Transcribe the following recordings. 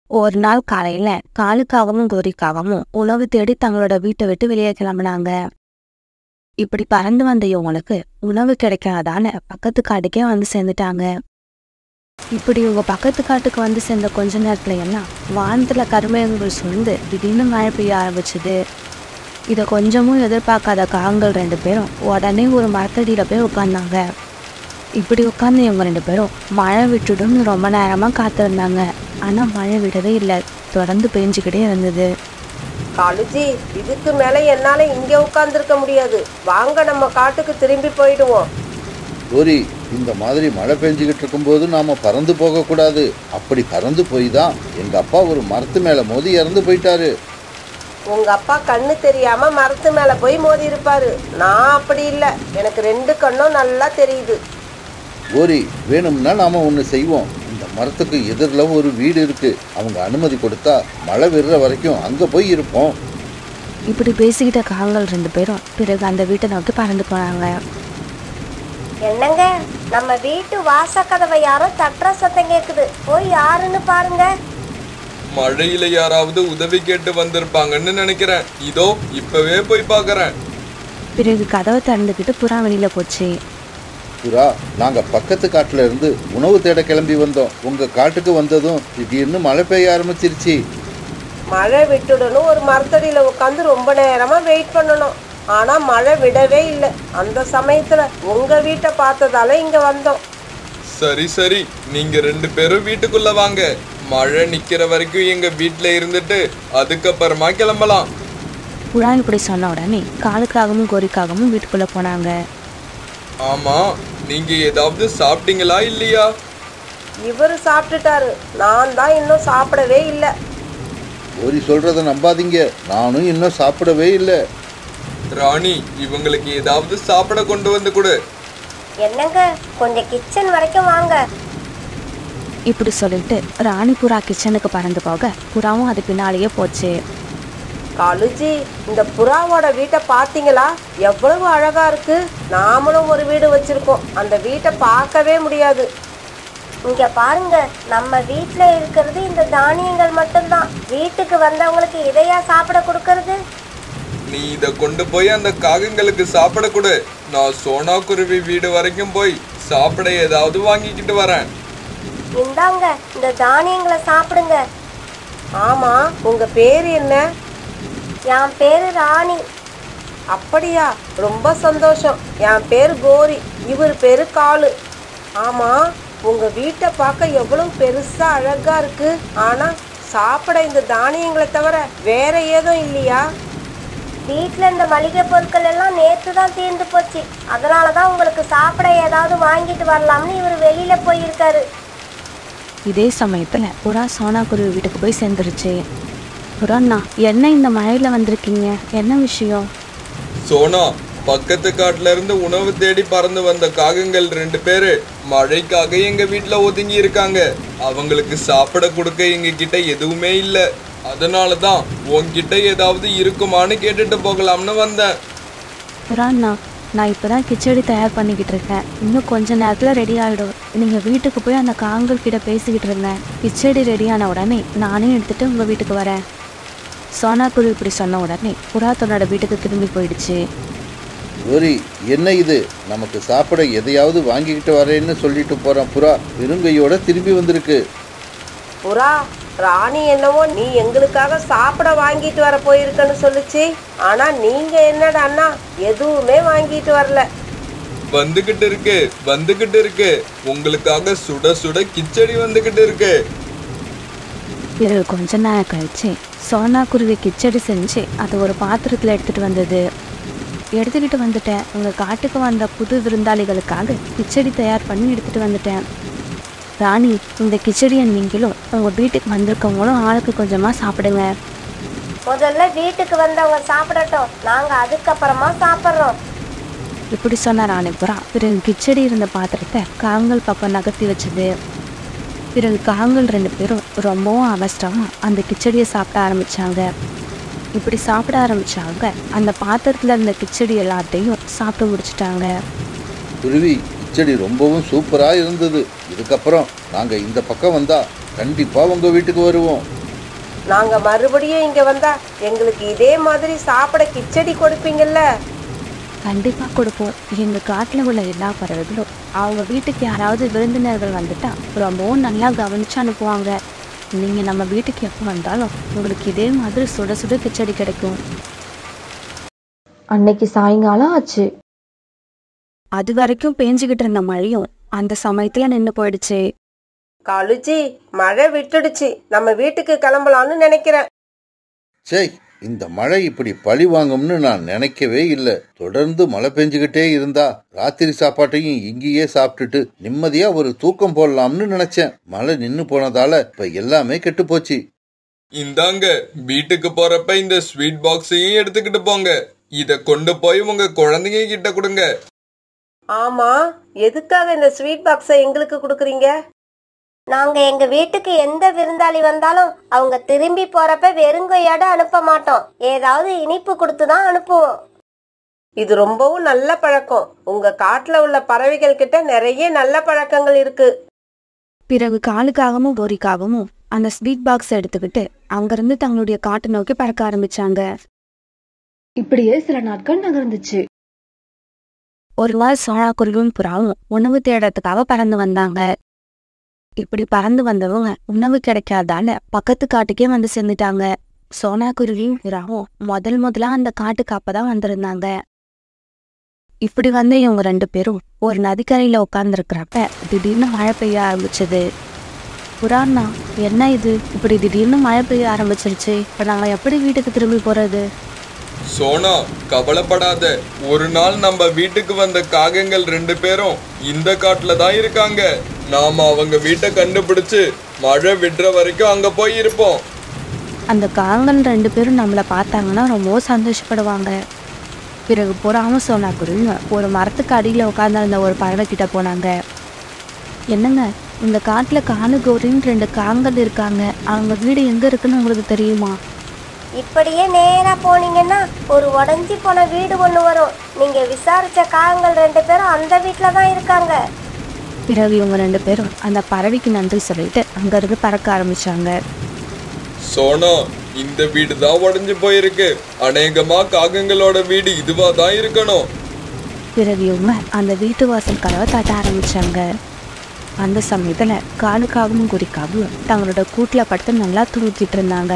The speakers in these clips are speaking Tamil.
ஒரு நாள் காலையில காலுக்காகவும் கோரிக்காகவும் உணவு தேடி தங்களோட வீட்டை விட்டு வெளியே கிளம்புனாங்க இப்படி பறந்து வந்த இவங்களுக்கு உணவு கிடைக்காதான பக்கத்து காட்டுக்கே வந்து சேர்ந்துட்டாங்க இப்படி இவங்க பக்கத்து காட்டுக்கு வந்து சேர்ந்த கொஞ்ச நேரத்துல எல்லாம் வானத்துல கருமேகங்கள் சூழ்ந்து திடீர்னு மழை பெய்ய ஆரம்பிச்சுது இதை கொஞ்சமும் எதிர்பார்க்காத காகங்கள் ரெண்டு பேரும் உடனே ஒரு மரத்தடியில போய் உட்கார்ந்தாங்க இப்படி உட்கார்ந்து இவங்க ரெண்டு பேரும் மழை விட்டுடும்னு ரொம்ப நேரமா காத்திருந்தாங்க ஆனா மழை விடவே இல்லை தொடர்ந்து பெஞ்சுக்கிட்டே இருந்தது காலுஜி இதுக்கு மேல என்னால இங்க உட்கார்ந்திருக்க முடியாது வாங்க நம்ம காட்டுக்கு திரும்பி போயிடுவோம் கோரி இந்த மாதிரி மழை பெஞ்சுக்கிட்டு இருக்கும்போது நாம பறந்து போகக்கூடாது அப்படி பறந்து போய் தான் எங்க அப்பா ஒரு மரத்து மேல மோதி இறந்து போயிட்டாரு உங்க அப்பா கண்ணு தெரியாம மரத்து மேல போய் மோதி இருப்பாரு நான் அப்படி இல்ல எனக்கு ரெண்டு கண்ணும் நல்லா தெரியுது கோரி வேணும்னா நாம ஒன்று செய்வோம் இந்த மரத்துக்கு எதிரில் ஒரு வீடு இருக்கு அவங்க அனுமதி கொடுத்தா மழை விடுற வரைக்கும் அங்க போய் இருப்போம் இப்படி பேசிக்கிட்ட காகங்கள் ரெண்டு பேரும் பிறகு அந்த வீட்டை நோக்கி பறந்து போனாங்க என்னங்க நம்ம வீட்டு வாசக்கதவை யாரோ தட்டுற சத்தம் கேக்குது போய் யாருன்னு பாருங்க மழையில யாராவது உதவி கேட்டு வந்திருப்பாங்கன்னு நினைக்கிறேன் இதோ இப்பவே போய் பார்க்கறேன் பிறகு கதவை திறந்துக்கிட்டு புறா வெளியில போச்சு புறா நாங்க பக்கத்து காட்டுல இருந்து உணவு தேட கிளம்பி வந்தோம் உங்க காட்டுக்கு வந்ததும் திடீர்னு மழை பெய்ய ஆரம்பிச்சிருச்சு மழை விட்டுடணும் ஒரு மரத்தடியில உட்காந்து ரொம்ப நேரமா வெயிட் பண்ணணும் ஆனா மழை விடவே இல்லை அந்த சமயத்துல உங்க வீட்டை பார்த்ததால இங்க வந்தோம் சரி சரி நீங்க ரெண்டு பேரும் வீட்டுக்குள்ள வாங்க மழை நிக்கிற வரைக்கும் எங்க வீட்ல இருந்துட்டு அதுக்கப்புறமா கிளம்பலாம் புறா இப்படி சொன்ன உடனே காலுக்காகவும் கோரிக்காகவும் வீட்டுக்குள்ள போனாங்க ஆமா நீங்க ஏதாவது சாப்பிட்டீங்களா இல்லையா இவரு சாப்பிட்டுட்டாரு நான் தான் இன்னும் சாப்பிடவே இல்லை கோரி சொல்றத நம்பாதீங்க நானும் இன்னும் சாப்பிடவே இல்லை ராணி இவங்களுக்கு ஏதாவது சாப்பிட கொண்டு வந்து கொடு என்னங்க கொஞ்சம் கிச்சன் வரைக்கும் வாங்க இப்படி சொல்லிட்டு ராணி புறா கிச்சனுக்கு பறந்து போக புறாவும் அது பின்னாலேயே போச்சு காலுஜி இந்த புறாவோட வீட்டை பார்த்தீங்களா எவ்வளவு அழகா இருக்கு நாமளும் ஒரு வீடு வச்சிருக்கோம் அந்த வீட்டை பார்க்கவே முடியாது இங்க பாருங்க நம்ம வீட்ல இருக்கிறது இந்த தானியங்கள் மட்டும்தான் வீட்டுக்கு வந்தவங்களுக்கு இதையா சாப்பிட கொடுக்கறது நீ இத கொண்டு போய் அந்த காகங்களுக்கு சாப்பிட கொடு நான் சோனா குருவி வீடு வரைக்கும் போய் சாப்பிட ஏதாவது வாங்கிக்கிட்டு வரேன் இந்தாங்க இந்த தானியங்களை சாப்பிடுங்க ஆமா உங்க பேர் என்ன என் பேரு ராணி அப்படியா ரொம்ப சந்தோஷம் என் பேர் கோரி இவர் பேரு காலு ஆமா உங்க வீட்டை பார்க்க எவ்வளவு பெருசா அழகா இருக்கு ஆனா சாப்பிட இந்த தானியங்களை தவிர வேற ஏதும் இல்லையா வீட்ல இந்த மளிகை பொருட்கள் எல்லாம் நேத்து தான் தீர்ந்து போச்சு அதனால தான் உங்களுக்கு சாப்பிட ஏதாவது வாங்கிட்டு வரலாம்னு இவர் வெளியில போயிருக்காரு இதே சமயத்துல புறா சோனா குருவி வீட்டுக்கு போய் சேர்ந்துருச்சு புறாண்ணா என்ன இந்த மழையில வந்திருக்கீங்க என்ன விஷயம் சோனா பக்கத்து காட்டுல இருந்து உணவு தேடி பறந்து வந்த காகங்கள் ரெண்டு பேரு மழைக்காக எங்க வீட்ல ஒதுங்கி இருக்காங்க அவங்களுக்கு சாப்பிட கொடுக்க எங்க கிட்ட எதுவுமே இல்ல அதனால தான் உன்கிட்ட ஏதாவது இருக்குமான்னு கேட்டுட்டு போகலாம்னு வந்தேன் புறாண்ணா நான் இப்பதான் கிச்சடி தயார் பண்ணிக்கிட்டு இருக்கேன் இன்னும் கொஞ்ச நேரத்துல ரெடி ஆயிடும் நீங்க வீட்டுக்கு போய் அந்த காங்கள் கிட்ட பேசிக்கிட்டு இருந்தேன் கிச்சடி ரெடியான உடனே நானே எடுத்துட்டு உங்க வீட்டுக்கு வரேன் சோனா குருவி இப்படி சொன்ன உடனே புறா தன்னோட வீட்டுக்கு திரும்பி போயிடுச்சு கோரி என்ன இது நமக்கு சாப்பிட எதையாவது வாங்கிக்கிட்டு வரேன்னு சொல்லிட்டு போறான் புறா பெருங்கையோட திரும்பி வந்திருக்கு புறா ராணி என்னவோ நீ எங்களுக்காக சாப்பிட வாங்கிட்டு வர போயிருக்கன்னு சொல்லுச்சு ஆனா நீங்க என்னடா அண்ணா எதுவுமே வாங்கிட்டு வரல வந்துகிட்டு இருக்கு வந்துகிட்டு இருக்கு உங்களுக்காக சுட சுட கிச்சடி வந்துகிட்டு இருக்கு பிறகு கொஞ்ச நேரம் கழிச்சு சோனா குருவி கிச்சடி செஞ்சு அதை ஒரு பாத்திரத்தில் எடுத்துட்டு வந்தது எடுத்துக்கிட்டு வந்துட்டேன் உங்க காட்டுக்கு வந்த புது விருந்தாளிகளுக்காக கிச்சடி தயார் பண்ணி எடுத்துட்டு வந்துட்டேன் ராணி இந்த கிச்சடியை நீங்களும் உங்க வீட்டுக்கு வந்திருக்கவங்களும் ஆளுக்கு கொஞ்சமா சாப்பிடுங்க முதல்ல வீட்டுக்கு வந்தவங்க சாப்பிடட்டும் நாங்க அதுக்கப்புறமா சாப்பிட்றோம் இப்படி சொன்ன ராணிபுரா பிறகு கிச்சடி இருந்த பாத்திரத்தை காங்கள் பக்கம் நகர்த்தி வச்சது பிறகு காங்கள் ரெண்டு பேரும் ரொம்பவும் அவசரமா அந்த கிச்சடியை சாப்பிட ஆரம்பிச்சாங்க இப்படி சாப்பிட ஆரம்பிச்சாங்க அந்த பாத்திரத்துல இருந்த கிச்சடி எல்லாத்தையும் சாப்பிட்டு முடிச்சிட்டாங்க குருவி கிச்சடி ரொம்பவும் சூப்பரா இருந்தது இதுக்கப்புறம் நாங்க இந்த பக்கம் வந்தா கண்டிப்பா உங்க வீட்டுக்கு வருவோம் நாங்க மறுபடியும் இங்க வந்தா எங்களுக்கு இதே மாதிரி சாப்பிட கிச்சடி கொடுப்பீங்கல்ல கண்டிப்பா கொடுப்போம் எங்க காட்டுல உள்ள எல்லா பறவைகளும் அவங்க வீட்டுக்கு யாராவது விருந்தினர்கள் வந்துட்டா ரொம்பவும் நல்லா கவனிச்சு அனுப்புவாங்க நீங்க நம்ம வீட்டுக்கு எப்போ வந்தாலும் உங்களுக்கு இதே மாதிரி சுட சுட கிச்சடி கிடைக்கும் அன்னைக்கு சாயங்காலம் ஆச்சு அது வரைக்கும் பேஞ்சுக்கிட்டு இருந்த மழையும் அந்த சமயத்துல நின்னு போயிடுச்சு காலுஜி மழை விட்டுடுச்சு நம்ம வீட்டுக்கு கிளம்பலாம்னு நினைக்கிறேன் சே இந்த மழை இப்படி பழி வாங்கும்னு நான் நினைக்கவே இல்லை தொடர்ந்து மழை பெஞ்சுக்கிட்டே இருந்தா ராத்திரி சாப்பாட்டையும் இங்கேயே சாப்பிட்டுட்டு நிம்மதியா ஒரு தூக்கம் போடலாம்னு நினைச்சேன் மழை நின்னு போனதால இப்ப எல்லாமே கெட்டு போச்சு இந்தாங்க வீட்டுக்கு போறப்ப இந்த ஸ்வீட் பாக்ஸையும் எடுத்துக்கிட்டு போங்க இத கொண்டு போய் உங்க குழந்தைங்க கிட்ட கொடுங்க ஆமா எதுக்காக இந்த ஸ்வீட் பாக்ஸை எங்களுக்கு கொடுக்குறீங்க நாங்க எங்க வீட்டுக்கு எந்த விருந்தாளி வந்தாலும் அவங்க திரும்பி போறப்ப வெறுங்கையோட அனுப்ப மாட்டோம் ஏதாவது இனிப்பு கொடுத்து தான் அனுப்புவோம் இது ரொம்பவும் நல்ல பழக்கம் உங்க காட்டுல உள்ள பறவைகள் கிட்ட நிறைய நல்ல பழக்கங்கள் இருக்கு பிறகு காலுக்காகவும் கோரிக்காகவும் அந்த ஸ்வீட் பாக்ஸ் எடுத்துக்கிட்டு அங்கிருந்து தங்களுடைய காட்டை நோக்கி பறக்க ஆரம்பிச்சாங்க இப்படியே சில நாட்கள் நகர்ந்துச்சு ஒரு நாள் சோழா குருவியும் புறாவும் உணவு தேடறதுக்காக பறந்து வந்தாங்க இப்படி பறந்து வந்தவங்க உணவு கிடைக்காதால பக்கத்து காட்டுக்கே வந்து சேர்ந்துட்டாங்க சோனா குருவியும் புறாவும் முதல் முதலா அந்த காட்டுக்கு அப்பதான் வந்திருந்தாங்க இப்படி வந்த இவங்க ரெண்டு பேரும் ஒரு நதிக்கரையில உட்கார்ந்துருக்கிறப்ப திடீர்னு மழை பெய்ய ஆரம்பிச்சது புறாண்ணா என்ன இது இப்படி திடீர்னு மழை பெய்ய ஆரம்பிச்சிருச்சு இப்ப நாங்க எப்படி வீட்டுக்கு திரும்பி போறது சோனா கவலைப்படாத ஒரு நாள் நம்ம வீட்டுக்கு வந்த காகங்கள் ரெண்டு பேரும் இந்த காட்டுல தான் இருக்காங்க நாம அவங்க வீட்டை கண்டுபிடிச்சு மழை விடுற வரைக்கும் அங்க போய் இருப்போம் அந்த காங்கன் ரெண்டு பேரும் நம்மளை பார்த்தாங்கன்னா ரொம்ப சந்தோஷப்படுவாங்க பிறகு புறாம சோனா குருவிங்க ஒரு மரத்துக்கு அடியில் உட்காந்துருந்த ஒரு பறவை கிட்ட போனாங்க என்னங்க இந்த காட்டுல காணு கோரின்னு ரெண்டு காங்கல் இருக்காங்க அவங்க வீடு எங்க இருக்குன்னு உங்களுக்கு தெரியுமா இப்படியே நேரா போனீங்கன்னா ஒரு உடஞ்சி போன வீடு ஒன்று வரும் நீங்க விசாரிச்ச காகங்கள் ரெண்டு பேரும் அந்த வீட்டில தான் இருக்காங்க பிறகு இவங்க ரெண்டு பேரும் அந்த பறவைக்கு நன்றி சொல்லிட்டு அங்கிருந்து பறக்க ஆரம்பிச்சாங்க சோனா இந்த வீடு தான் உடைஞ்சு போயிருக்கு அநேகமா காகங்களோட வீடு இதுவா தான் இருக்கணும் பிறகு இவங்க அந்த வீட்டு வாசல் கதவை தட்ட ஆரம்பிச்சாங்க அந்த சமயத்துல காலுக்காகவும் குறிக்காகவும் தங்களோட கூட்டுல படுத்து நல்லா தூங்கிட்டு இருந்தாங்க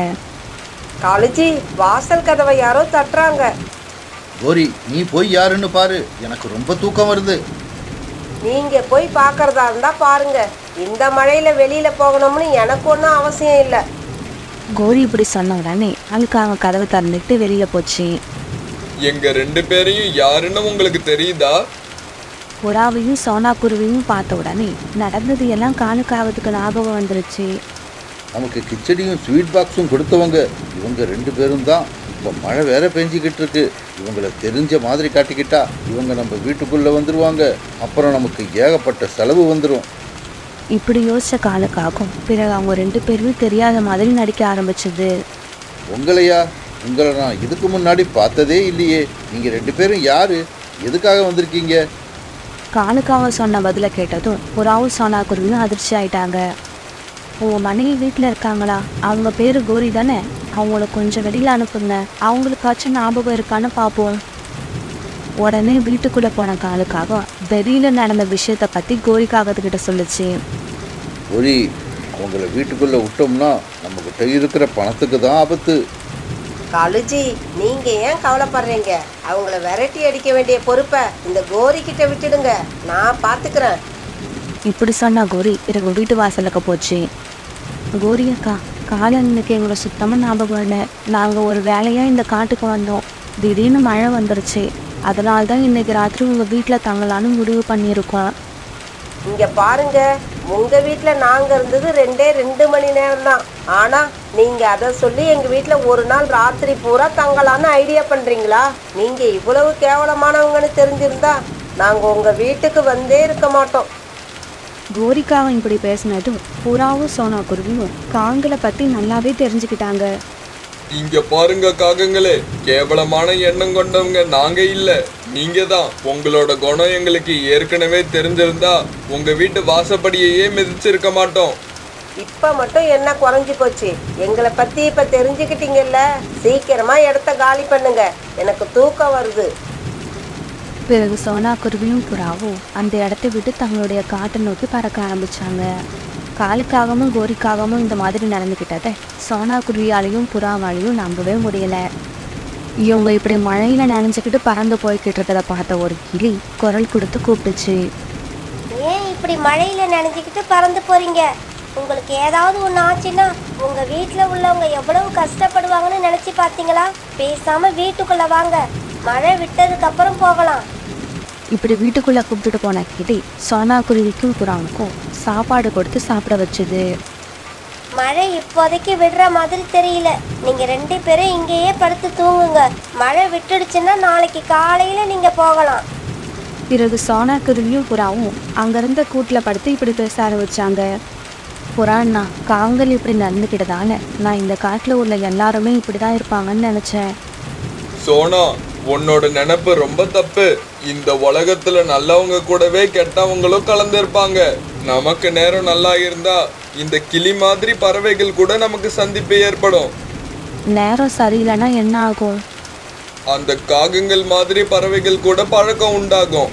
காலுஜி வாசல் கதவை யாரோ தட்டுறாங்க கோரி நீ போய் யாருன்னு பாரு எனக்கு ரொம்ப தூக்கம் வருது நீங்க போய் பார்க்கறதா இருந்தா பாருங்க இந்த மழையில வெளியில போகணும்னு எனக்கு ஒன்றும் அவசியம் இல்லை கோரி இப்படி சொன்ன உடனே காலுக்காக கதவை திறந்துட்டு வெளியில போச்சு எங்க ரெண்டு பேரையும் யாருன்னு உங்களுக்கு தெரியுதா புறாவையும் சோனா குருவியும் பார்த்த உடனே நடந்தது எல்லாம் காலுக்காகத்துக்கு ஞாபகம் வந்துருச்சு நமக்கு கிச்சடியும் ஸ்வீட் பாக்ஸும் கொடுத்தவங்க இவங்க ரெண்டு பேரும் தான் இப்போ மழை வேற பெஞ்சிக்கிட்டு இருக்கு இவங்கள தெரிஞ்ச மாதிரி காட்டிக்கிட்டா இவங்க நம்ம வீட்டுக்குள்ள வந்துருவாங்க அப்புறம் நமக்கு ஏகப்பட்ட செலவு வந்துடும் இப்படி யோசிச்ச காலுக்காகும் பிறகு அவங்க ரெண்டு பேருமே தெரியாத மாதிரி நடிக்க ஆரம்பிச்சது உங்களையா உங்களை நான் இதுக்கு முன்னாடி பார்த்ததே இல்லையே நீங்க ரெண்டு பேரும் யாரு எதுக்காக வந்திருக்கீங்க காலுக்காக சொன்ன பதிலை கேட்டதும் புறாவும் சோனா குருவியும் அதிர்ச்சி ஆயிட்டாங்க உங்க மனைவி வீட்டில் இருக்காங்களா அவங்க பேரு கோரி தானே அவங்கள கொஞ்சம் வெளியில அனுப்புங்க அவங்களுக்காச்சும் ஞாபகம் இருக்கான்னு பார்ப்போம் உடனே வீட்டுக்குள்ள போன காலுக்காக வெளியில நடந்த விஷயத்த பத்தி கோரிக்காகத்துக்கிட்ட சொல்லுச்சு ஒரு அவங்கள வீட்டுக்குள்ள விட்டோம்னா நம்மகிட்ட இருக்கிற பணத்துக்கு தான் ஆபத்து காலுஜி நீங்க ஏன் கவலைப்படுறீங்க அவங்கள விரட்டி அடிக்க வேண்டிய பொறுப்பை இந்த கோரி கிட்ட விட்டுடுங்க நான் பாத்துக்கிறேன் இப்படி சொன்னா கோரி பிறகு வீட்டு வாசலுக்கு போச்சு கோரி அக்கா காலம் இன்னைக்கு எங்களை சுத்தமா ஞாபகம் இல்லை நாங்க ஒரு வேலையா இந்த காட்டுக்கு வந்தோம் திடீர்னு மழை வந்துருச்சு அதனால தான் இன்னைக்கு ராத்திரி உங்க வீட்டுல தங்கலான்னு முடிவு பண்ணியிருக்கோம் இங்க பாருங்க உங்க வீட்ல நாங்க இருந்தது ரெண்டே ரெண்டு மணி நேரம் தான் ஆனா நீங்க அதை சொல்லி எங்க வீட்ல ஒரு நாள் ராத்திரி பூரா தங்கலான்னு ஐடியா பண்றீங்களா நீங்க இவ்வளவு கேவலமானவங்கன்னு தெரிஞ்சிருந்தா நாங்க உங்க வீட்டுக்கு வந்தே இருக்க மாட்டோம் கோரிக்காவும் இப்படி பேசினதும் புறாவும் சோனா குருவியும் காங்களை பத்தி நல்லாவே தெரிஞ்சுக்கிட்டாங்க இங்க பாருங்க காகங்களே கேவலமான எண்ணம் கொண்டவங்க நாங்க இல்ல நீங்க தான் உங்களோட குணம் எங்களுக்கு ஏற்கனவே தெரிஞ்சிருந்தா உங்க வீட்டு வாசப்படியையே மிதிச்சிருக்க மாட்டோம் இப்ப மட்டும் என்ன குறைஞ்சு போச்சு எங்களை பத்தி இப்ப தெரிஞ்சுக்கிட்டீங்கல்ல சீக்கிரமா இடத்த காலி பண்ணுங்க எனக்கு தூக்கம் வருது பிறகு சோனா குருவியும் புறாவும் அந்த இடத்த விட்டு தங்களுடைய காட்டை நோக்கி பறக்க ஆரம்பிச்சாங்க காலுக்காகவும் கோரிக்காகவும் இந்த மாதிரி நடந்துக்கிட்டதை சோனா குருவியாலையும் புறாவாலையும் நம்பவே முடியல இவங்க இப்படி மழையில நனைஞ்சுக்கிட்டு பறந்து போய்கிட்டு இருக்கிறத பார்த்த ஒரு கிளி குரல் கொடுத்து கூப்பிட்டுச்சு ஏன் இப்படி மழையில நனைஞ்சுக்கிட்டு பறந்து போறீங்க உங்களுக்கு ஏதாவது ஒன்று ஆச்சுன்னா உங்க வீட்டில் உள்ளவங்க எவ்வளவு கஷ்டப்படுவாங்கன்னு நினைச்சு பார்த்தீங்களா பேசாம வீட்டுக்குள்ள வாங்க மழை விட்டதுக்கு அப்புறம் போகலாம் இப்படி வீட்டுக்குள்ள கூப்பிட்டுட்டு போன கிளி சோனா குருவிக்கும் புறாவுக்கும் சாப்பாடு கொடுத்து சாப்பிட வச்சுது மழை இப்போதைக்கு விடுற மாதிரி தெரியல நீங்க ரெண்டு பேரும் இங்கேயே படுத்து தூங்குங்க மழை விட்டுடுச்சுன்னா நாளைக்கு காலையில நீங்க போகலாம் பிறகு சோனா குருவியும் புறாவும் அங்கிருந்த கூட்டில் படுத்து இப்படி பேச ஆரம்பிச்சாங்க புறாண்ணா காங்கல் இப்படி நடந்துக்கிட்டதால நான் இந்த காட்டில் உள்ள எல்லாருமே இப்படி தான் இருப்பாங்கன்னு நினச்சேன் சோனா உன்னோட நினைப்பு ரொம்ப தப்பு இந்த உலகத்துல நல்லவங்க கூடவே கெட்டவங்களும் கலந்திருப்பாங்க நமக்கு நேரம் நல்லா இருந்தா இந்த கிளி மாதிரி பறவைகள் கூட நமக்கு சந்திப்பு ஏற்படும் நேரம் சரியில்லைன்னா என்ன ஆகும் அந்த காகங்கள் மாதிரி பறவைகள் கூட பழக்கம் உண்டாகும்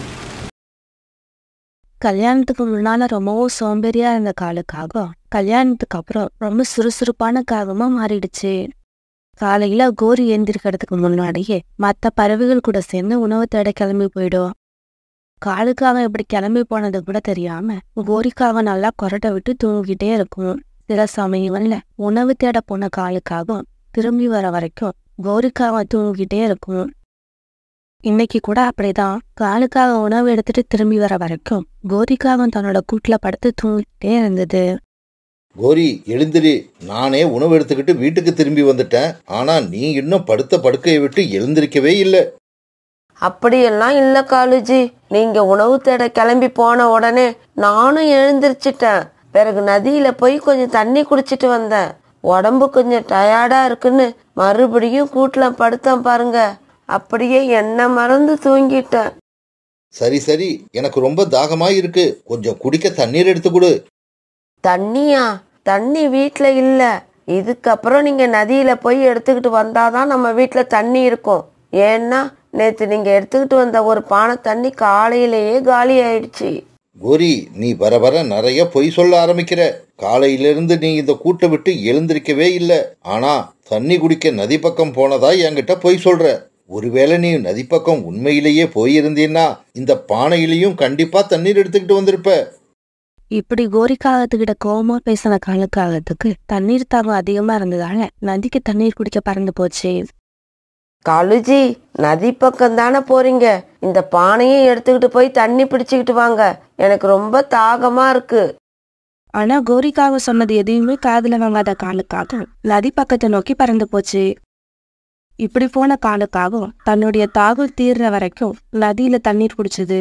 கல்யாணத்துக்கு முன்னால ரொம்பவும் சோம்பேறியா இருந்த காலுக்காக கல்யாணத்துக்கு அப்புறம் ரொம்ப சுறுசுறுப்பான காகமா மாறிடுச்சு காலையில கோரி எந்திரிக்கிறதுக்கு முன்னாடியே மற்ற பறவைகள் கூட சேர்ந்து உணவு தேட கிளம்பி போயிடும் காலுக்காக இப்படி கிளம்பி போனது கூட தெரியாம கோரிக்காக நல்லா கொரட்டை விட்டு தூங்கிட்டே இருக்கும் சில சமயங்கள்ல உணவு தேட போன காலுக்காக திரும்பி வர வரைக்கும் கோரிக்காக தூங்கிட்டே இருக்கும் இன்னைக்கு கூட அப்படிதான் காலுக்காக உணவு எடுத்துட்டு திரும்பி வர வரைக்கும் கோரிக்காகம் தன்னோட கூட்டுல படுத்து தூங்கிட்டே இருந்தது கோரி எழுந்திரி நானே உணவு எடுத்துக்கிட்டு வீட்டுக்கு திரும்பி வந்துட்டேன் ஆனா நீ இன்னும் படுத்த படுக்கையை விட்டு எழுந்திருக்கவே இல்லை அப்படியெல்லாம் இல்ல காலுஜி நீங்க உணவு தேட கிளம்பி போன உடனே நானும் எழுந்திருச்சிட்டேன் பிறகு நதியில போய் கொஞ்சம் தண்ணி குடிச்சிட்டு வந்தேன் உடம்பு கொஞ்சம் டயர்டா இருக்குன்னு மறுபடியும் கூட்டுல படுத்தேன் பாருங்க அப்படியே என்ன மறந்து தூங்கிட்டேன் சரி சரி எனக்கு ரொம்ப தாகமா இருக்கு கொஞ்சம் குடிக்க தண்ணீர் எடுத்து கொடு தண்ணியா தண்ணி வீட்ல இல்ல இதுக்கப்புறம் நீங்க நதியில போய் எடுத்துக்கிட்டு வந்தாதான் நம்ம வீட்ல தண்ணி இருக்கும் ஏன்னா நேத்து நீங்க எடுத்துக்கிட்டு வந்த ஒரு பானை தண்ணி காலையிலேயே காலி ஆயிடுச்சு கோரி நீ வர வர நிறைய பொய் சொல்ல ஆரம்பிக்கிற காலையிலிருந்து நீ இந்த கூட்டை விட்டு எழுந்திருக்கவே இல்லை ஆனா தண்ணி குடிக்க நதி பக்கம் போனதா என்கிட்ட பொய் சொல்ற ஒருவேளை நீ நதி பக்கம் உண்மையிலேயே போயிருந்தீன்னா இந்த பானையிலையும் கண்டிப்பா தண்ணீர் எடுத்துக்கிட்டு வந்திருப்ப இப்படி கோரிக்காகத்துக்கிட்ட கோவமா பேசின காலுக்காகத்துக்கு தண்ணீர் தாகம் அதிகமா இருந்ததால நதிக்கு தண்ணீர் குடிக்க பறந்து போச்சு காலுஜி நதி பக்கம் தானே போறீங்க இந்த பானையை எடுத்துக்கிட்டு போய் தண்ணி பிடிச்சுக்கிட்டு வாங்க எனக்கு ரொம்ப தாகமா இருக்கு ஆனா கோரிக்காக சொன்னது எதையுமே காதுல வாங்காத காலுக்காக நதி பக்கத்தை நோக்கி பறந்து போச்சு இப்படி போன காலுக்காகவும் தன்னுடைய தாகம் தீர்ற வரைக்கும் நதியில தண்ணீர் குடிச்சது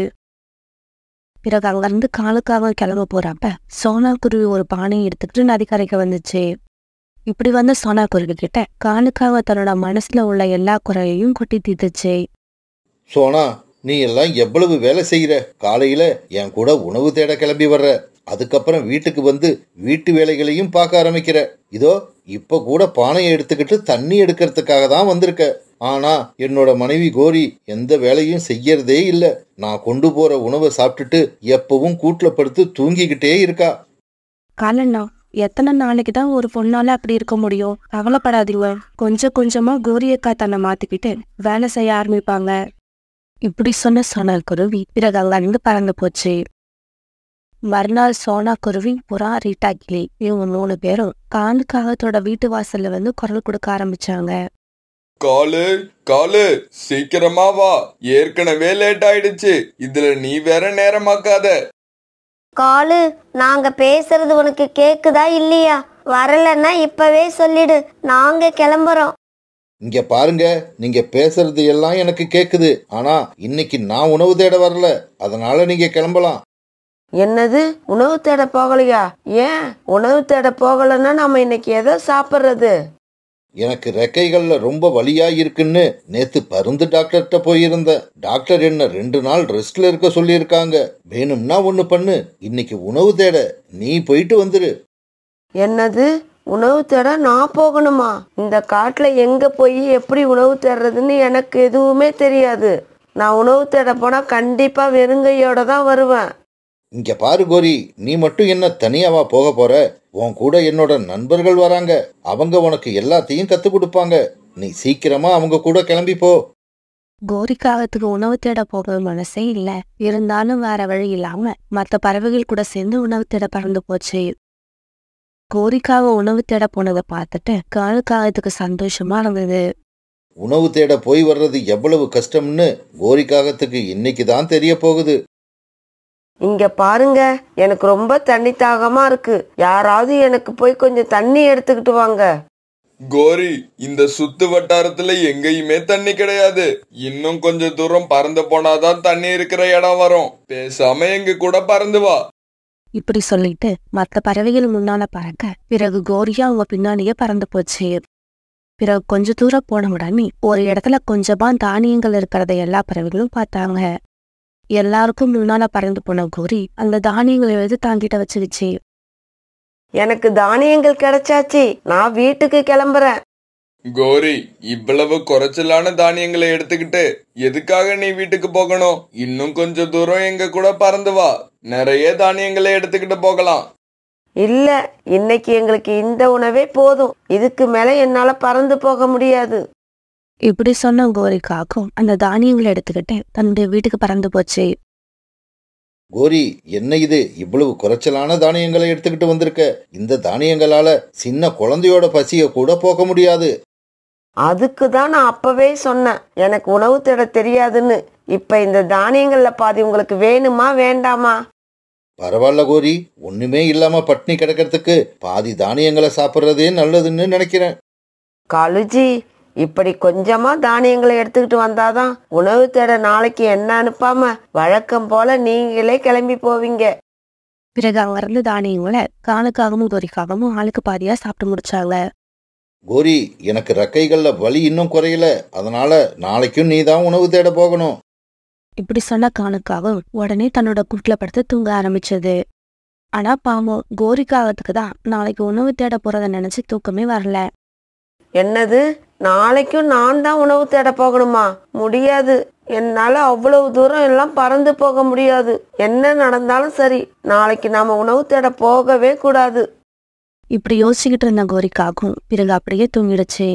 பிறகு அங்கிருந்து காலுக்காக கிளம்ப போறப்ப சோனா குருவி ஒரு பானையை எடுத்துக்கிட்டு நதிக்கரைக்கு வந்துச்சு இப்படி வந்த சோனா குருவி கிட்ட காலுக்காக தன்னோட மனசுல உள்ள எல்லா குறையையும் கொட்டி தீர்த்துச்சு சோனா நீ எல்லாம் எவ்வளவு வேலை செய்யற காலையில என் கூட உணவு தேட கிளம்பி வர்ற அதுக்கப்புறம் வீட்டுக்கு வந்து வீட்டு வேலைகளையும் பார்க்க ஆரம்பிக்கிற இதோ இப்ப கூட பானையை எடுத்துக்கிட்டு தண்ணி எடுக்கிறதுக்காக தான் வந்திருக்க ஆனா என்னோட மனைவி கோரி எந்த வேலையும் செய்யறதே இல்ல நான் கொண்டு போற உணவை சாப்பிட்டுட்டு எப்பவும் கூட்டுல படுத்து தூங்கிக்கிட்டே இருக்கா காலண்ணா எத்தனை நாளைக்கு தான் ஒரு பொண்ணால அப்படி இருக்க முடியும் கவலைப்படாதீங்க கொஞ்சம் கொஞ்சமா கோரியக்கா தன்னை மாத்திக்கிட்டு வேலை செய்ய ஆரம்பிப்பாங்க இப்படி சொன்ன சோனா குருவி பிறகு அங்கிருந்து பறந்து போச்சு மறுநாள் சோனா குருவி புறா ரீட்டா கிளி இவங்க மூணு பேரும் காலுக்காகத்தோட வீட்டு வாசல்ல வந்து குரல் கொடுக்க ஆரம்பிச்சாங்க காலு காலு சீக்கிரமா வா ஏற்கனவே லேட் ஆயிடுச்சு இதுல நீ வேற நேரமாக்காத காலு நாங்க பேசுறது உனக்கு கேக்குதா இல்லையா வரலன்னா இப்பவே சொல்லிடு நாங்க கிளம்புறோம் இங்க பாருங்க நீங்க பேசுறது எல்லாம் எனக்கு கேக்குது ஆனா இன்னைக்கு நான் உணவு தேட வரல அதனால நீங்க கிளம்பலாம் என்னது உணவு தேட போகலையா ஏன் உணவு தேட போகலைன்னா நம்ம இன்னைக்கு எதை சாப்பிட்றது எனக்கு ரெக்கைகள்ல ரொம்ப வலியா இருக்குன்னு நேத்து பருந்து டாக்டர்கிட்ட போயிருந்தேன் டாக்டர் என்ன ரெண்டு நாள் ரெஸ்ட்ல இருக்க சொல்லியிருக்காங்க வேணும்னா ஒண்ணு பண்ணு இன்னைக்கு உணவு தேட நீ போயிட்டு வந்துரு என்னது உணவு தேட நான் போகணுமா இந்த காட்டுல எங்க போய் எப்படி உணவு தேடுறதுன்னு எனக்கு எதுவுமே தெரியாது நான் உணவு தேட போனா கண்டிப்பா வெறுங்கையோட தான் வருவேன் இங்க பாரு கோரி நீ மட்டும் என்ன தனியாவா போக போற உன் கூட என்னோட நண்பர்கள் வராங்க அவங்க உனக்கு எல்லாத்தையும் கத்து கொடுப்பாங்க நீ சீக்கிரமா அவங்க கூட கிளம்பி போ கோரிக்காகத்துக்கு உணவு தேட போக மனசே இல்ல இருந்தாலும் வேற வழி இல்லாம மத்த பறவைகள் கூட சேர்ந்து உணவு தேட பறந்து போச்சு கோரிக்காக உணவு தேட போனதை பார்த்துட்டு காலுக்காகத்துக்கு சந்தோஷமா இருந்தது உணவு தேட போய் வர்றது எவ்வளவு கஷ்டம்னு கோரிக்காகத்துக்கு இன்னைக்கு தான் தெரிய போகுது இங்க பாருங்க எனக்கு ரொம்ப தண்ணி தாகமா இருக்கு யாராவது எனக்கு போய் கொஞ்சம் தண்ணி எடுத்துக்கிட்டு வாங்க கோரி இந்த சுத்து வட்டாரத்துல எங்கேயுமே தண்ணி கிடையாது இன்னும் கொஞ்சம் தூரம் பறந்து போனாதான் தண்ணி இருக்கிற இடம் வரும் பேசாம எங்க கூட பறந்து வா இப்படி சொல்லிட்டு மத்த பறவைகள் முன்னால பறக்க பிறகு கோரியா அவங்க பின்னாடியே பறந்து போச்சு பிறகு கொஞ்ச தூரம் போன உடனே ஒரு இடத்துல கொஞ்சமா தானியங்கள் இருக்கிறத எல்லா பறவைகளும் பார்த்தாங்க எல்லாருக்கும் முன்னால பறந்து போன கோரி அந்த தானியங்களை எடுத்து தாங்கிட்ட வச்சுக்கிச்சு எனக்கு தானியங்கள் கிடைச்சாச்சு நான் வீட்டுக்கு கிளம்புறேன் கோரி இவ்வளவு குறைச்சலான தானியங்களை எடுத்துக்கிட்டு எதுக்காக நீ வீட்டுக்கு போகணும் இன்னும் கொஞ்சம் தூரம் எங்க கூட பறந்து வா நிறைய தானியங்களை எடுத்துக்கிட்டு போகலாம் இல்ல இன்னைக்கு எங்களுக்கு இந்த உணவே போதும் இதுக்கு மேல என்னால பறந்து போக முடியாது இப்படி சொன்ன கோரிக்காக்கும் அந்த தானியங்களை எடுத்துக்கிட்டு தன்னுடைய வீட்டுக்கு பறந்து போச்சு கோரி என்ன இது இவ்வளவு குறைச்சலான தானியங்களை எடுத்துக்கிட்டு வந்திருக்க இந்த தானியங்களால சின்ன குழந்தையோட பசிய கூட போக்க முடியாது அதுக்கு தான் நான் அப்பவே சொன்னேன் எனக்கு உணவு தேட தெரியாதுன்னு இப்ப இந்த தானியங்கள்ல பாதி உங்களுக்கு வேணுமா வேண்டாமா பரவாயில்ல கோரி ஒண்ணுமே இல்லாம பட்னி கிடக்கிறதுக்கு பாதி தானியங்களை சாப்பிட்றதே நல்லதுன்னு நினைக்கிறேன் காலுஜி இப்படி கொஞ்சமா தானியங்களை எடுத்துக்கிட்டு வந்தாதான் உணவு தேட நாளைக்கு என்ன அனுப்பாம வழக்கம் போல நீங்களே கிளம்பி போவீங்க பிறகு அங்க இருந்து தானியங்களை காலுக்காகவும் கோரிக்காகவும் ஆளுக்கு பாதியா சாப்பிட்டு முடிச்சாங்க கோரி எனக்கு ரெக்கைகள்ல வலி இன்னும் குறையல அதனால நாளைக்கும் நீ தான் உணவு தேட போகணும் இப்படி சொன்ன காலுக்காகவும் உடனே தன்னோட கூட்டுல படுத்து தூங்க ஆரம்பிச்சது ஆனா பாவம் கோரிக்காகத்துக்கு தான் நாளைக்கு உணவு தேட போறத நினைச்சு தூக்கமே வரல என்னது நாளைக்கும் நான் தான் உணவு தேட போகணுமா முடியாது என்னால அவ்வளவு தூரம் எல்லாம் பறந்து போக முடியாது என்ன நடந்தாலும் சரி நாளைக்கு நாம உணவு தேட போகவே கூடாது இப்படி யோசிச்சுக்கிட்டு இருந்த கோரிக்காகும் பிறகு அப்படியே தூங்கிடுச்சு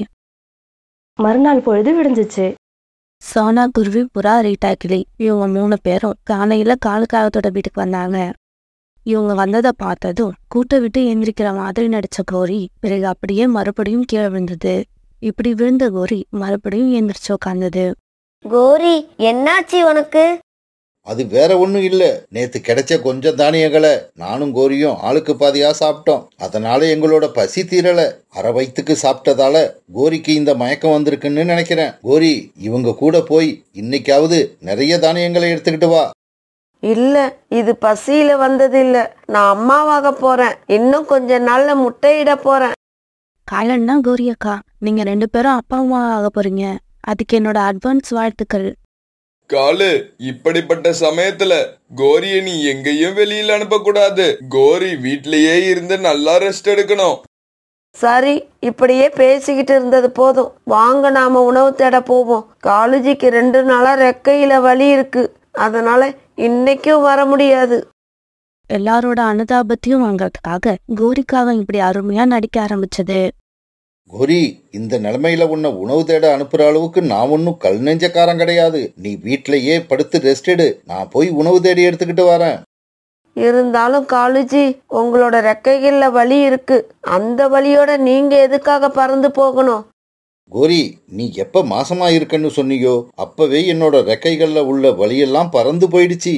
மறுநாள் பொழுது விடிஞ்சிச்சு சோனா குருவி புறா ரீட்டா கிளி இவங்க மூணு பேரும் காலையில காலுக்காகத்தோட வீட்டுக்கு வந்தாங்க இவங்க வந்ததை பார்த்ததும் கூட்ட விட்டு எந்திரிக்கிற மாதிரி நடிச்ச கோரி பிறகு அப்படியே மறுபடியும் கீழே விழுந்தது இப்படி விழுந்த கோரி மறுபடியும் எந்திரிச்சு உட்கார்ந்தது கோரி என்னாச்சு உனக்கு அது வேற ஒண்ணும் இல்ல நேத்து கிடைச்ச கொஞ்சம் தானியங்களை நானும் கோரியும் ஆளுக்கு பாதியா சாப்பிட்டோம் அதனால எங்களோட பசி தீரல அரை வயித்துக்கு சாப்பிட்டதால கோரிக்கு இந்த மயக்கம் வந்திருக்குன்னு நினைக்கிறேன் கோரி இவங்க கூட போய் இன்னைக்காவது நிறைய தானியங்களை எடுத்துக்கிட்டு வா இல்ல இது பசியில வந்தது இல்ல நான் அம்மாவாக போறேன் இன்னும் கொஞ்ச நாள்ல முட்டையிட போறேன் காலன்னா கோரி அக்கா நீங்க ரெண்டு பேரும் அப்பா அம்மா ஆக போறீங்க அதுக்கு என்னோட அட்வான்ஸ் வாழ்த்துக்கள் காலு இப்படிப்பட்ட சமயத்துல கோரிய நீ எங்கேயும் வெளியில அனுப்ப கூடாது கோரி வீட்லயே இருந்து நல்லா ரெஸ்ட் எடுக்கணும் சரி இப்படியே பேசிக்கிட்டு இருந்தது போதும் வாங்க நாம உணவு தேட போவோம் காலேஜிக்கு ரெண்டு நாளா ரெக்கையில வலி இருக்கு அதனால இன்னைக்கும் வர முடியாது எல்லாரோட அனுதாபத்தையும் வாங்கறதுக்காக கோரிக்காக இப்படி அருமையா நடிக்க ஆரம்பிச்சது கோரி இந்த நிலைமையில உன்னை உணவு தேட அனுப்புற அளவுக்கு நான் ஒன்னும் கல் நெஞ்சக்காரன் கிடையாது நீ வீட்லயே படுத்து ரெஸ்ட் எடு நான் போய் உணவு தேடி எடுத்துக்கிட்டு வரேன் இருந்தாலும் காலேஜி உங்களோட ரெக்கைகள்ல வலி இருக்கு அந்த வலியோட நீங்க எதுக்காக பறந்து போகணும் கோரி நீ எப்ப மாசமா இருக்கன்னு சொன்னியோ அப்பவே என்னோட ரெக்கைகள்ல உள்ள வலியெல்லாம் பறந்து போயிடுச்சு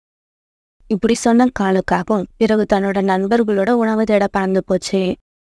இப்படி சொன்ன காலுக்காகவும் பிறகு தன்னோட நண்பர்களோட உணவு தேட பறந்து போச்சு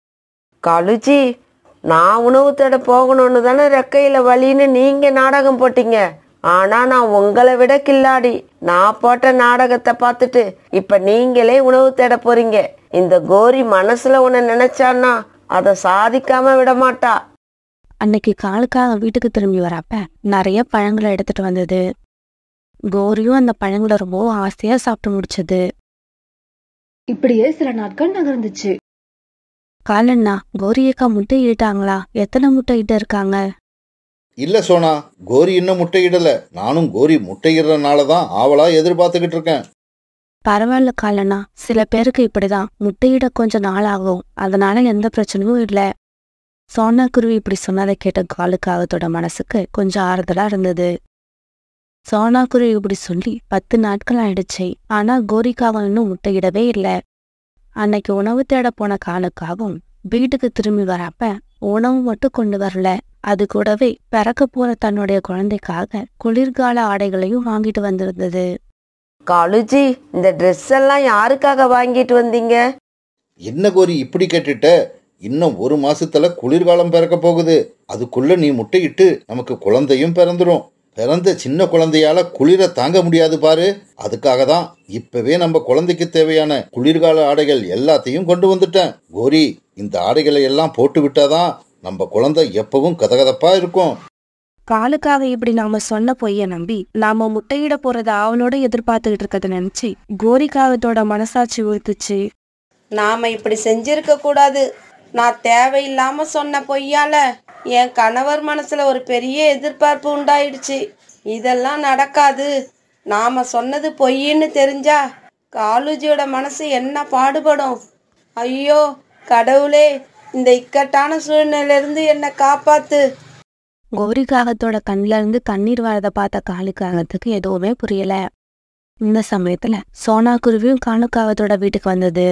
காலுஜி நான் உணவு தேட போகணும்னு தானே ரெக்கையில வலின்னு நீங்க நாடகம் போட்டீங்க ஆனா நான் உங்களை விட கில்லாடி நான் போட்ட நாடகத்தை பார்த்துட்டு இப்ப நீங்களே உணவு தேட போறீங்க இந்த கோரி மனசுல உன்னை நினைச்சான்னா அதை சாதிக்காம விட மாட்டா அன்னைக்கு காலுக்காக வீட்டுக்கு திரும்பி வரப்ப நிறைய பழங்களை எடுத்துட்டு வந்தது கோரியும் அந்த பழங்களை ரொம்ப ஆசையா சாப்பிட்டு முடிச்சது இப்படியே சில நாட்கள் நகர்ந்துச்சு காலண்ணா கோரியக்கா முட்டை இட்டாங்களா எத்தனை முட்டை இட்டு இருக்காங்க இல்ல சோனா கோரி இன்னும் முட்டையிடல நானும் கோரி முட்டையிடுறனால தான் ஆவலா எதிர்பார்த்துக்கிட்டு இருக்கேன் பரவாயில்ல காலண்ணா சில பேருக்கு இப்படிதான் முட்டையிட கொஞ்சம் நாள் ஆகும் அதனால எந்த பிரச்சனையும் இல்ல சோனா குருவி இப்படி சொன்னதை கேட்ட காலுக்காகத்தோட மனசுக்கு கொஞ்சம் ஆறுதலா இருந்தது சோனா குருவி இப்படி சொல்லி பத்து நாட்கள் ஆயிடுச்சு ஆனா கோரிக்காகம் இன்னும் முட்டையிடவே இல்ல அன்னைக்கு உணவு தேட போன காலுக்காகவும் வீட்டுக்கு திரும்பி வரப்ப உணவு மட்டும் கொண்டு வரல அது கூடவே பிறக்க போற தன்னுடைய குழந்தைக்காக குளிர்கால ஆடைகளையும் வாங்கிட்டு வந்திருந்தது காலுஜி இந்த ட்ரெஸ் எல்லாம் யாருக்காக வாங்கிட்டு வந்தீங்க என்ன கோரி இப்படி கேட்டுட்ட இன்னும் ஒரு மாசத்துல குளிர்காலம் பிறக்க போகுது அதுக்குள்ள நீ முட்டையிட்டு நமக்கு குழந்தையும் பிறந்துரும் பிறந்த சின்ன குழந்தையால குளிர தாங்க முடியாது பாரு அதுக்காக தான் இப்பவே நம்ம குழந்தைக்கு தேவையான குளிர்கால ஆடைகள் எல்லாத்தையும் கொண்டு வந்துட்டேன் கோரி இந்த ஆடைகளை எல்லாம் போட்டு விட்டாதான் நம்ம குழந்தை எப்பவும் கதகதப்பா இருக்கும் காலுக்காக இப்படி நாம சொன்ன பொய்ய நம்பி நாம முட்டையிட போறத அவளோட எதிர்பார்த்துக்கிட்டு இருக்கத நினைச்சு கோரிக்காகத்தோட மனசாட்சி உறுத்துச்சு நாம இப்படி செஞ்சிருக்க கூடாது நான் தேவையில்லாம சொன்ன பொய்யால என் கணவர் மனசுல ஒரு பெரிய எதிர்பார்ப்பு உண்டாயிடுச்சு இதெல்லாம் நடக்காது நாம சொன்னது பொய்ன்னு தெரிஞ்சா காலுஜியோட மனசு என்ன பாடுபடும் ஐயோ கடவுளே இந்த இக்கட்டான சூழ்நிலையிலிருந்து என்னை காப்பாத்து கோரிக்காகத்தோட கண்ணுல இருந்து கண்ணீர் வரத பார்த்த காலுக்காகத்துக்கு எதுவுமே புரியல இந்த சமயத்துல சோனா குருவியும் காலுக்காகத்தோட வீட்டுக்கு வந்தது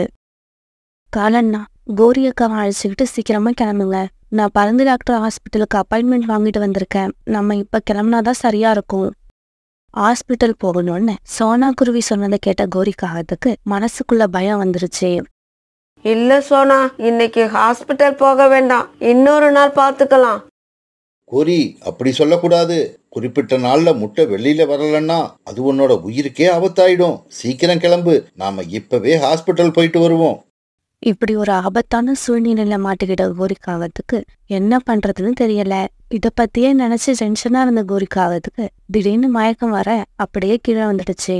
காலண்ணா கோரி அக்காவை அழைச்சிக்கிட்டு சீக்கிரமா கிளம்புங்க நான் பருந்து டாக்டர் ஹாஸ்பிட்டலுக்கு அப்பாயின்மெண்ட் வாங்கிட்டு வந்திருக்கேன் நம்ம இப்ப கிளம்புனாதான் சரியா இருக்கும் ஹாஸ்பிட்டல் போகணும்னு சோனா குருவி சொன்னதை கேட்ட கோரிக்காகத்துக்கு மனசுக்குள்ள பயம் வந்துருச்சு இல்ல சோனா இன்னைக்கு ஹாஸ்பிட்டல் போக வேண்டாம் இன்னொரு நாள் பார்த்துக்கலாம் கோரி அப்படி சொல்லக்கூடாது குறிப்பிட்ட நாள்ல முட்டை வெளியில வரலன்னா அது உன்னோட உயிருக்கே ஆபத்தாயிடும் சீக்கிரம் கிளம்பு நாம இப்பவே ஹாஸ்பிட்டல் போயிட்டு வருவோம் இப்படி ஒரு ஆபத்தான சூழ்நிலையில மாட்டிக்கிட்ட கோரிக்காகத்துக்கு என்ன பண்றதுன்னு தெரியல இத பத்தியே நினைச்சு டென்ஷனா இருந்த கோரிக்காகத்துக்கு திடீர்னு மயக்கம் வர அப்படியே கீழே வந்துடுச்சு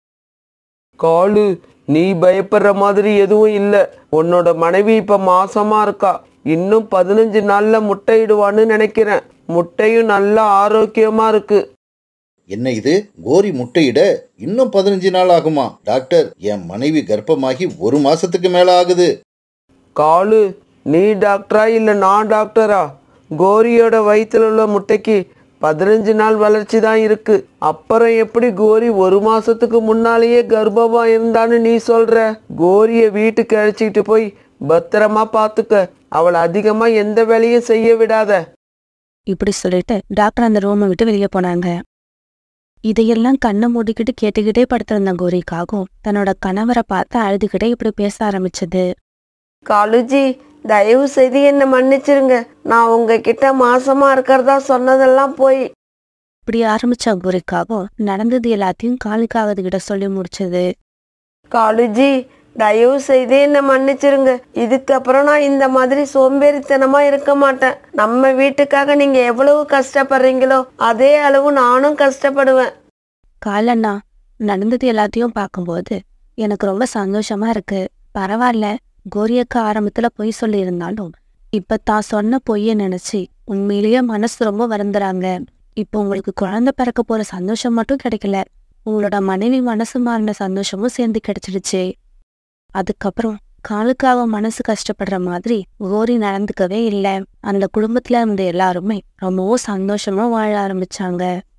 காலு நீ பயப்படுற மாதிரி எதுவும் இல்ல உன்னோட மனைவி இப்ப மாசமா இருக்கா இன்னும் பதினஞ்சு நாள்ல முட்டையிடுவான்னு நினைக்கிறேன் முட்டையும் நல்லா ஆரோக்கியமா இருக்கு என்ன இது கோரி முட்டையிட இன்னும் பதினஞ்சு நாள் ஆகுமா டாக்டர் என் மனைவி கர்ப்பமாகி ஒரு மாசத்துக்கு மேல ஆகுது காலு நீ டாக்டரா இல்ல நான் டாக்டரா கோரியோட வயித்துல உள்ள முட்டைக்கு பதினஞ்சு நாள் வளர்ச்சி தான் இருக்கு அப்புறம் எப்படி கோரி ஒரு மாசத்துக்கு முன்னாலேயே கர்ப்பமா இருந்தான்னு நீ சொல்ற கோரிய வீட்டுக்கு அழைச்சிக்கிட்டு போய் பத்திரமா பாத்துக்க அவளை அதிகமா எந்த வேலையும் செய்ய விடாத இப்படி சொல்லிட்டு டாக்டர் அந்த ரூமை விட்டு வெளியே போனாங்க இதையெல்லாம் கண்ணை மூடிக்கிட்டு கேட்டுக்கிட்டே படுத்திருந்த கோரிக்காகவும் தன்னோட கணவரை பார்த்து அழுதுகிட்டே இப்படி பேச ஆரம்பிச்சது காலுஜி தயவு செய்து என்னை மன்னிச்சிருங்க நான் உங்ககிட்ட மாசமா இருக்கிறதா சொன்னதெல்லாம் போய் இப்படி ஆரம்பிச்ச கோரிக்காகவும் நடந்தது எல்லாத்தையும் காலுக்காகத்துக்கிட்ட சொல்லி முடிச்சது காலுஜி தயவு செய்து என்னை மன்னிச்சிருங்க இதுக்கப்புறம் நான் இந்த மாதிரி சோம்பேறித்தனமா இருக்க மாட்டேன் நம்ம வீட்டுக்காக நீங்க எவ்வளவு கஷ்டப்படுறீங்களோ அதே அளவு நானும் கஷ்டப்படுவேன் காலண்ணா நடந்தது எல்லாத்தையும் பார்க்கும்போது எனக்கு ரொம்ப சந்தோஷமா இருக்கு பரவாயில்ல கோரியக்கா ஆரம்பத்துல பொய் சொல்லி இருந்தாலும் இப்ப தான் சொன்ன பொய்ய நினைச்சு உண்மையிலேயே மனசு ரொம்ப வருந்துறாங்க இப்போ உங்களுக்கு குழந்தை பிறக்க போற சந்தோஷம் மட்டும் கிடைக்கல உங்களோட மனைவி மனசு மாறின சந்தோஷமும் சேர்ந்து கிடைச்சிடுச்சு அதுக்கப்புறம் காலுக்காக மனசு கஷ்டப்படுற மாதிரி கோரி நடந்துக்கவே இல்லை அந்த குடும்பத்துல இருந்த எல்லாருமே ரொம்பவும் சந்தோஷமா வாழ ஆரம்பிச்சாங்க